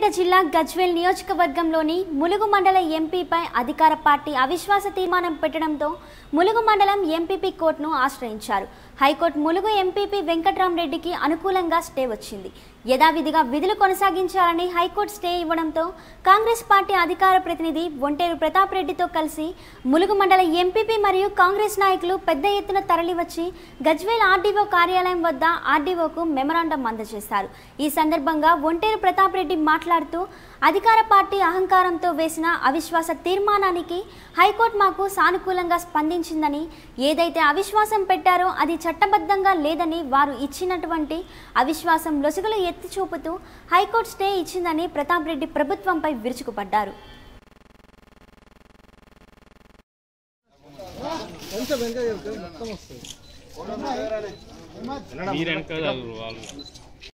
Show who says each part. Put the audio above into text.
Speaker 1: సిద్దిపేట జిల్లా గజ్వేల్ నియోజకవర్గంలోని ములుగు మండల ఎంపీపై అధికార పార్టీ అవిశ్వాస తీర్మానం పెట్టడంతో ములుగు మండలం ఎంపీపీ కోర్టును ఆశ్రయించారు హైకోర్టు ములుగు ఎంపీపీ వెంకట్రామరెడ్డికి అనుకూలంగా స్టే వచ్చింది యథావిధిగా విధులు కొనసాగించాలని హైకోర్టు స్టే ఇవ్వడంతో కాంగ్రెస్ పార్టీ అధికార ప్రతినిధి ఒంటేరు ప్రతాప్ రెడ్డితో కలిసి ములుగు మండల ఎంపీపీ మరియు కాంగ్రెస్ నాయకులు పెద్ద ఎత్తున తరలివచ్చి గజ్వేల్ ఆర్డీఓ కార్యాలయం వద్ద ఆర్డీఓకు మెమరాండం అందజేశారు ఈ సందర్భంగా ఒంటేరు ప్రతాప్ రెడ్డి మాట్లాడుతూ అధికార పార్టీ అహంకారంతో వేసిన అవిశ్వాస తీర్మానానికి హైకోర్టు మాకు సానుకూలంగా స్పందించిందని ఏదైతే అవిశ్వాసం పెట్టారో అది చట్టబద్ధంగా లేదని వారు ఇచ్చినటువంటి అవిశ్వాసం లొసుగులు ఎత్తి చూపుతూ హైకోర్టు స్టే ఇచ్చిందని ప్రతాప్ రెడ్డి ప్రభుత్వంపై విరుచుకుపడ్డారు
Speaker 2: మీరు వెనక చదువు వాళ్ళు